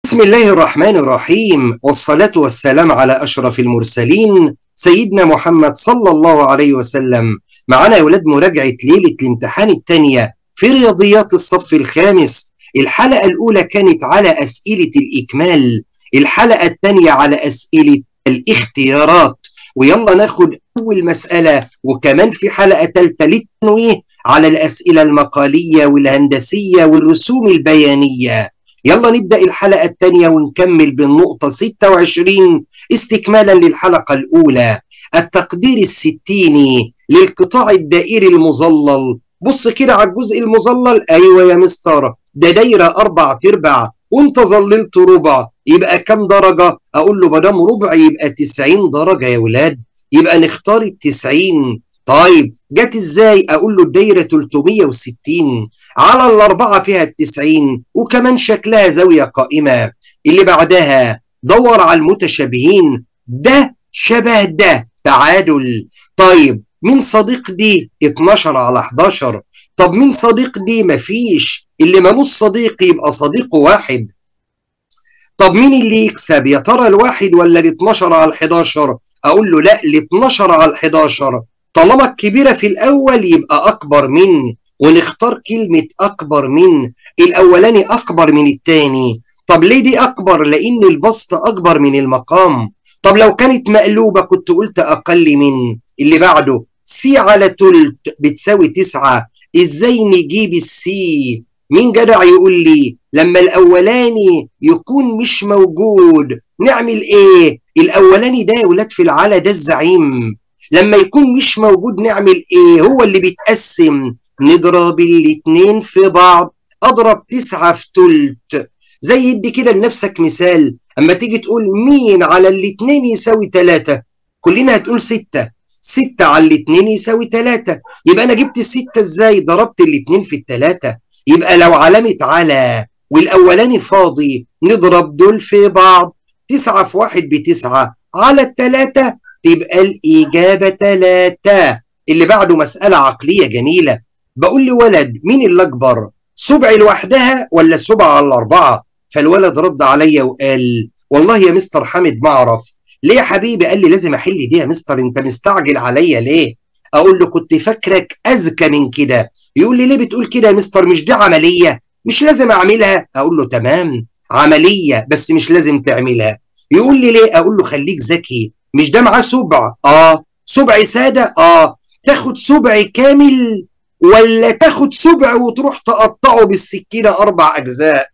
بسم الله الرحمن الرحيم والصلاة والسلام على أشرف المرسلين سيدنا محمد صلى الله عليه وسلم معنا يا ولاد مراجعة ليلة الامتحان الثانية في رياضيات الصف الخامس الحلقة الأولى كانت على أسئلة الإكمال الحلقة الثانية على أسئلة الاختيارات ويلا ناخد أول مسألة وكمان في حلقة ثالثة للتنويه على الأسئلة المقالية والهندسية والرسوم البيانية يلا نبدأ الحلقة الثانية ونكمل بالنقطة 26 استكمالا للحلقة الأولى التقدير الستيني للقطاع الدائري المظلل بص كده على الجزء المظلل أيوة يا مستر ده دايرة أربع تربع وانت ظللت ربع يبقى كم درجة؟ أقول له مدام ربع يبقى 90 درجة يا ولاد يبقى نختار ال 90 طيب جت ازاي؟ أقول له الدايرة 360 على الأربعة فيها التسعين وكمان شكلها زاوية قائمة اللي بعدها دور على المتشابهين ده شبه ده تعادل طيب مين صديق دي 12 على 11 طب مين صديق دي مفيش اللي ملوش صديق يبقى صديقه واحد طب مين اللي يكسب يا ترى الواحد ولا ال 12 على ال 11 اقول له لا ال 12 على ال 11 طالما الكبيره في الاول يبقى اكبر من ونختار كلمة أكبر من الأولاني أكبر من التاني طب ليه دي أكبر لأن البسط أكبر من المقام طب لو كانت مقلوبة كنت قلت أقل من اللي بعده سي على تلت بتساوي تسعة إزاي نجيب السي مين جدع يقول لي لما الأولاني يكون مش موجود نعمل إيه الأولاني ده يا ولاد في العلا ده الزعيم لما يكون مش موجود نعمل إيه هو اللي بيتقسم نضرب الاتنين في بعض اضرب تسعة في تلت زي يدي كده لنفسك مثال اما تيجي تقول مين على الاتنين يساوي تلاتة كلنا هتقول ستة ستة على الاتنين يساوي تلاتة يبقى انا جبت الستة ازاي ضربت الاتنين في التلاتة يبقى لو علامة على والاولاني فاضي نضرب دول في بعض تسعة في واحد بتسعة على التلاتة تبقى الإجابة تلاتة اللي بعده مسألة عقلية جميلة بقول لولد مين اللي اكبر سبع لوحدها ولا سبع على الاربعه فالولد رد عليا وقال والله يا مستر حامد ما اعرف ليه يا حبيبي قال لي لازم احل دي يا مستر انت مستعجل عليا ليه اقول له كنت فاكرك اذكى من كده يقول لي ليه بتقول كده يا مستر مش دي عمليه مش لازم اعملها اقول له تمام عمليه بس مش لازم تعملها يقول لي ليه اقول له خليك ذكي مش ده معاه سبع اه سبع ساده اه تاخد سبع كامل ولا تاخد سبع وتروح تقطعه بالسكينة أربع أجزاء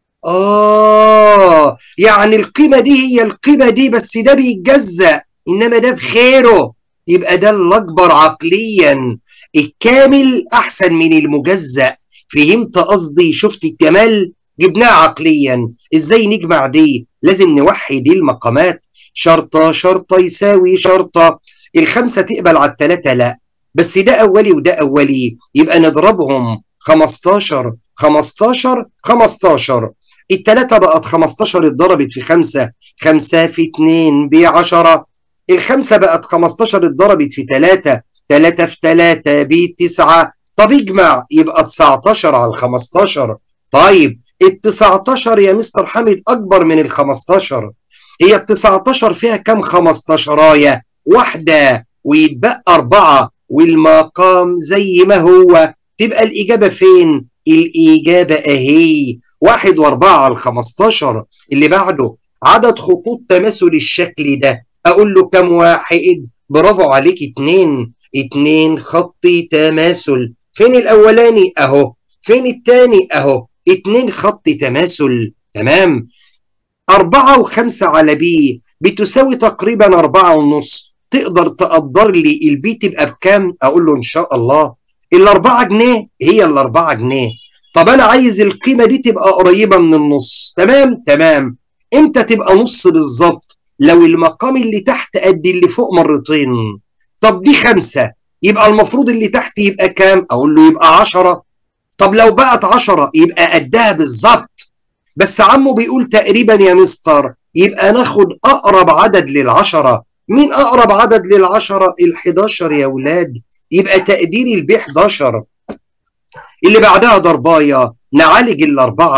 آه يعني القيمة دي هي القيمة دي بس ده بيتجزأ إنما ده بخيره يبقى ده الأكبر عقليا الكامل أحسن من المجزأ فهمت قصدي شفت الجمال جبناها عقليا إزاي نجمع دي لازم نوحد المقامات شرطة شرطة يساوي شرطة الخمسة تقبل على التلاتة لا بس ده أولي وده أولي يبقى نضربهم 15 15 15 التلاتة بقت 15 اتضربت في خمسة خمسة في اتنين بعشرة الخمسة بقت 15 اتضربت في تلاتة تلاتة في تلاتة بتسعة طب اجمع يبقى 19 على 15 طيب ال 19 يا مستر حامد أكبر من ال 15 هي ال 19 فيها كام 15 واحدة ويتبقى أربعة والمقام زي ما هو تبقى الإجابة فين؟ الإجابة أهي واحد وأربعة على الخمستاشر اللي بعده عدد خطوط تماثل الشكل ده أقول له كم واحد؟ برافو عليك اتنين اتنين خط تماثل فين الأولاني؟ أهو فين التاني؟ أهو اتنين خط تماثل تمام أربعة وخمسة على بي بتساوي تقريبا أربعة ونص تقدر تقدر لي البي تبقى بكام؟ اقول له ان شاء الله الاربعة جنيه هي الاربعة جنيه طب انا عايز القيمة دي تبقى قريبة من النص تمام؟ تمام امتى تبقى نص بالظبط؟ لو المقام اللي تحت قد اللي فوق مرتين طب دي خمسة يبقى المفروض اللي تحت يبقى كام؟ اقول له يبقى عشرة طب لو بقت عشرة يبقى قدها بالظبط بس عمو بيقول تقريبا يا مستر يبقى ناخد اقرب عدد للعشرة مين أقرب عدد للعشرة؟ ال11 يا ولاد يبقى تقديري البي 11 اللي بعدها ضرباية نعالج الأربعة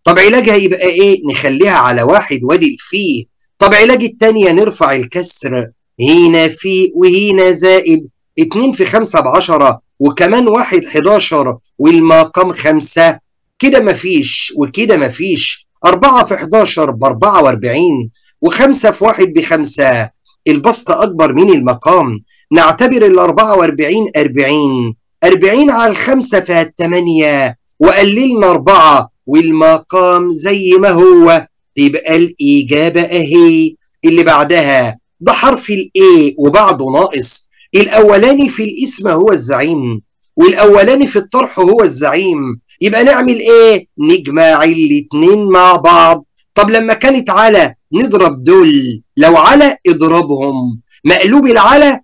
طب علاجها يبقى ايه نخليها على واحد وادي فيه طب علاج التانية نرفع الكسر هنا في وهنا زائد اتنين في خمسة بعشرة وكمان واحد حداشر والمقام خمسة كده مفيش وكده مفيش أربعة في حداشر بأربعة وأربعين وخمسة في واحد بخمسة البسط أكبر من المقام نعتبر الأربعة وأربعين أربعين أربعين على الخمسة فيها التمانية وقللنا أربعة والمقام زي ما هو يبقى الإجابة أهي اللي بعدها ده حرف الإيه وبعده ناقص الأولاني في الاسم هو الزعيم والأولاني في الطرح هو الزعيم يبقى نعمل إيه؟ نجمع الاتنين مع بعض طب لما كانت على نضرب دول لو على اضربهم مقلوب العلى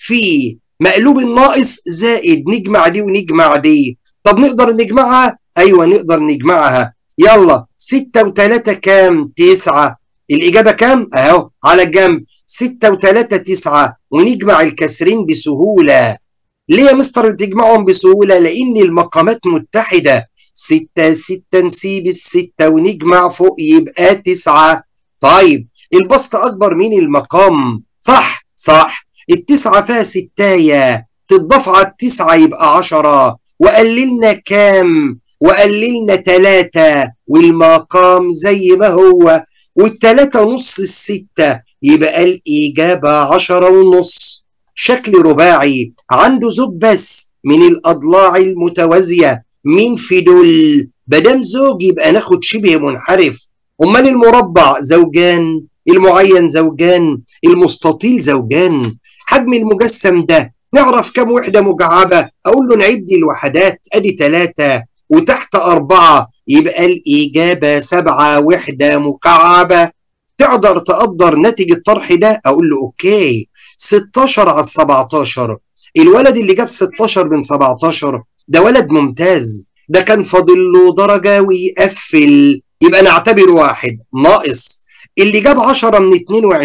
في مقلوب الناقص زائد نجمع دي ونجمع دي طب نقدر نجمعها ايوه نقدر نجمعها يلا ستة وتلاتة كام تسعة الإجابة كام أهو على الجنب ستة وتلاتة تسعة ونجمع الكسرين بسهولة ليه يا مستر بتجمعهم بسهولة لأن المقامات متحدة ستة ستة نسيب الستة ونجمع فوق يبقى تسعة طيب البسط أكبر من المقام صح صح التسعة فيها ستاية تضاف على التسعة يبقى عشرة وقللنا كام وقللنا تلاتة والمقام زي ما هو والتلاتة نص الستة يبقى الإجابة عشرة ونص شكل رباعي عنده زوج بس من الأضلاع المتوازية مين في دول بدام زوج يبقى ناخد شبه منحرف أمال المربع زوجان المعين زوجان المستطيل زوجان حجم المجسم ده نعرف كم وحدة مكعبة أقول له نعد الوحدات أدي ثلاثة وتحت أربعة يبقى الإجابة سبعة وحدة مكعبة تقدر تقدر ناتج الطرح ده أقول له أوكي 16 على 17 الولد اللي جاب 16 من 17 ده ولد ممتاز ده كان فاضل له درجة ويقفل يبقى نعتبر واحد ناقص اللي جاب 10 من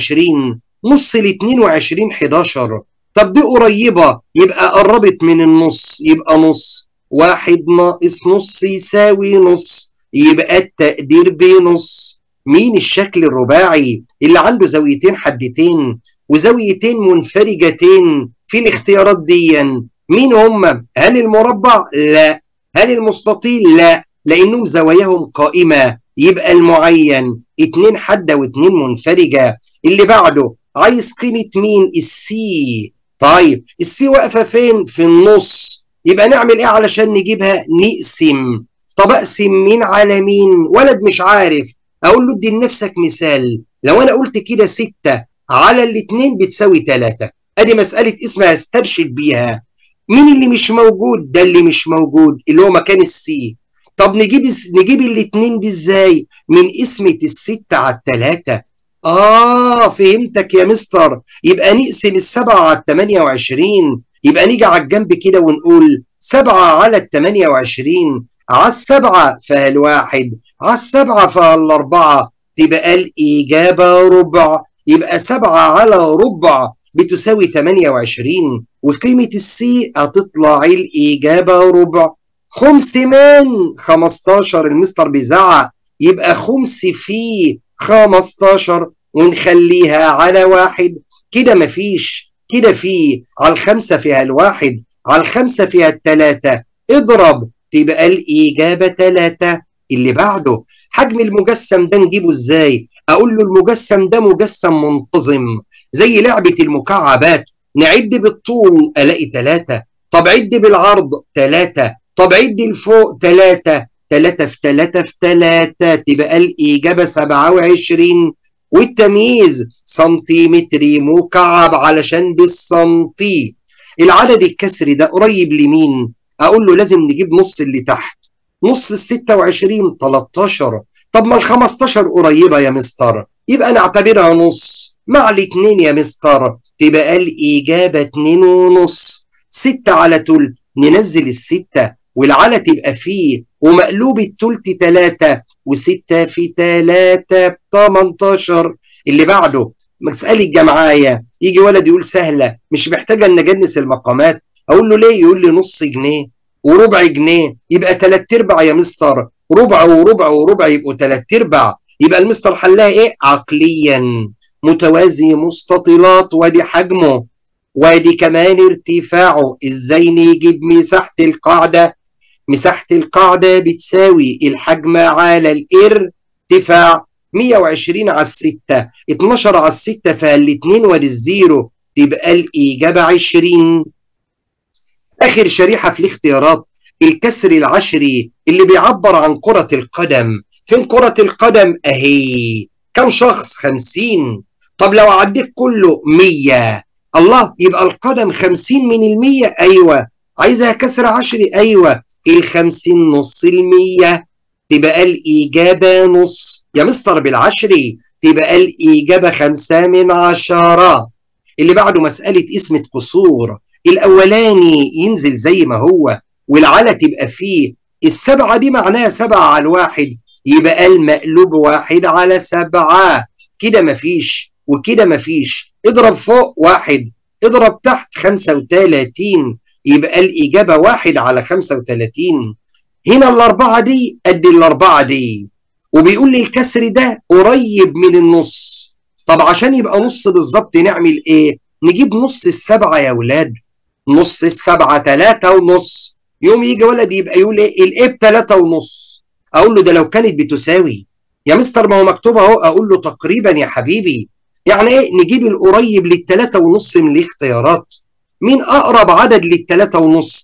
22 نص ال 22 11 طب دي قريبة يبقى قربت من النص يبقى نص واحد ناقص نص يساوي نص يبقى التقدير بنص مين الشكل الرباعي اللي عنده زاويتين حدتين وزاويتين منفرجتين في الاختيارات دي مين هم هل المربع لا هل المستطيل لا لانهم زواياهم قائمه يبقى المعين اتنين حاده واتنين منفرجه اللي بعده عايز قيمه مين السي طيب السي واقفه فين في النص يبقى نعمل ايه علشان نجيبها نقسم طب اقسم مين على مين ولد مش عارف اقول له ادي لنفسك مثال لو انا قلت كده ستة على الاتنين بتساوي تلاتة ادي مسألة اسمها استرشد بيها مين اللي مش موجود ده اللي مش موجود اللي هو مكان السي طب نجيب نجيب الاتنين دي ازاي من اسمة الستة على التلاتة اه فهمتك يا مستر يبقى نقسم السبعة على التمانية وعشرين يبقى نيجي على الجنب كده ونقول سبعة على التمانية وعشرين على السبعة فيها الواحد على السبعة فيها الأربعة تبقى الإجابة ربع يبقى سبعة على ربع بتساوي 28 وقيمة السي هتطلع الإجابة ربع خمس من 15 المستر بيزعق يبقى خمس في 15 ونخليها على واحد كده مفيش كده في على الخمسة فيها الواحد على الخمسة فيها التلاتة اضرب تبقى الإجابة تلاتة اللي بعده حجم المجسم ده نجيبه ازاي اقول له المجسم ده مجسم منتظم زي لعبة المكعبات نعد بالطول الاقي تلاتة طب عد بالعرض تلاتة طب عد الفوق تلاتة تلاتة في تلاتة في تلاتة تبقى الإجابة سبعة وعشرين والتمييز سنتيمتري مكعب علشان بالسنتي العدد الكسري ده قريب لمين اقول له لازم نجيب نص اللي تحت نص ال 26 13 طب ما ال 15 قريبه يا مستر يبقى نعتبرها نص مع الاتنين يا مستر تبقى الاجابه اتنين ونص 6 على تل ننزل الستة والعلى تبقى فيه ومقلوب التلت تلاتة وستة في تلاتة 18 اللي بعده مسألة جمعاية يجي ولد يقول سهلة مش محتاجة ان نجنس المقامات اقول له ليه يقول لي نص جنيه وربع جنيه يبقى تلات ارباع يا مستر ربع وربع وربع يبقوا تلات ارباع يبقى المستر حلها ايه عقليا متوازي مستطيلات وادي حجمه وادي كمان ارتفاعه ازاي نجيب مساحة القاعدة مساحة القاعدة بتساوي الحجم على الارتفاع 120 على الستة 12 على الستة فالاتنين وادي الزيرو تبقى الإجابة 20 آخر شريحة في الاختيارات الكسر العشري اللي بيعبر عن كرة القدم فين كرة القدم أهي كم شخص 50 طب لو عديت كله 100 الله يبقى القدم 50 من المية أيوة عايزها كسر عشري أيوة الخمسين نص المية تبقى الإجابة نص يا مستر بالعشري تبقى الإجابة خمسة من عشرة اللي بعده مسألة اسمة قصور الأولاني ينزل زي ما هو والعلى تبقى فيه السبعة دي معناها سبعة على الواحد يبقى المقلوب واحد على سبعة كده مفيش وكده مفيش اضرب فوق واحد اضرب تحت خمسة وتلاتين يبقى الإجابة واحد على خمسة وتلاتين هنا الأربعة دي قد الأربعة دي وبيقول لي الكسر ده قريب من النص طب عشان يبقى نص بالظبط نعمل ايه نجيب نص السبعة يا ولاد نص السبعة تلاتة ونص يوم يجي ولد يبقى يقول ايه الايه بتلاتة ونص اقول له ده لو كانت بتساوي يا مستر ما هو مكتوب اهو اقول له تقريبا يا حبيبي يعني ايه نجيب القريب للتلاتة ونص من الاختيارات مين اقرب عدد للتلاتة ونص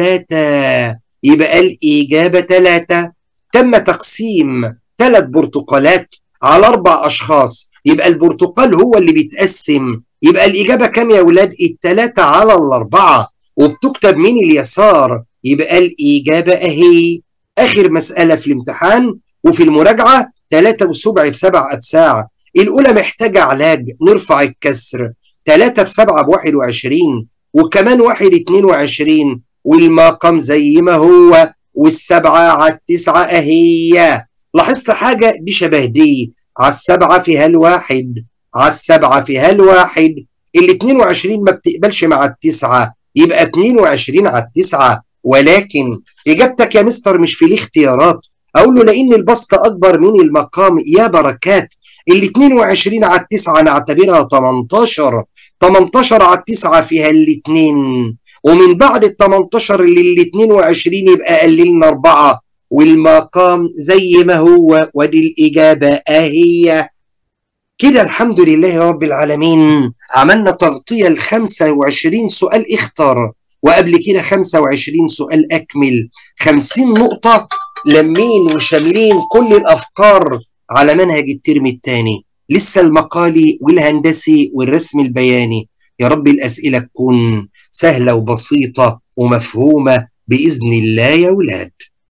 التلاتة يبقى الاجابة تلاتة تم تقسيم ثلاث برتقالات على اربع اشخاص يبقى البرتقال هو اللي بيتقسم يبقى الاجابة كام يا ولاد التلاتة على الاربعة وبتكتب من اليسار يبقى الاجابة اهي اخر مسألة في الامتحان وفي المراجعة 3 وسبع في 7 أتساع الأولى محتاجة علاج نرفع الكسر 3 في 7 ب 21 وكمان 1 22 والمقام زي ما هو والسبعة على التسعة أهي لاحظت حاجة دي شبه دي على السبعة فيها الواحد على السبعة فيها الواحد ال 22 ما بتقبلش مع التسعة يبقى 22 على التسعة ولكن إجابتك يا مستر مش في الاختيارات اقول له لان البسط اكبر من المقام يا بركات ال 22 على التسعة نعتبرها 18 18 على التسعة فيها الاثنين ومن بعد ال 18 لل 22 يبقى قللنا أربعة والمقام زي ما هو ودي الإجابة أهي كده الحمد لله رب العالمين عملنا تغطية ل 25 سؤال اختار وقبل كده 25 سؤال أكمل 50 نقطة لمين وشاملين كل الافكار على منهج الترم الثاني لسه المقالي والهندسي والرسم البياني يا رب الاسئله تكون سهله وبسيطه ومفهومه باذن الله يا ولاد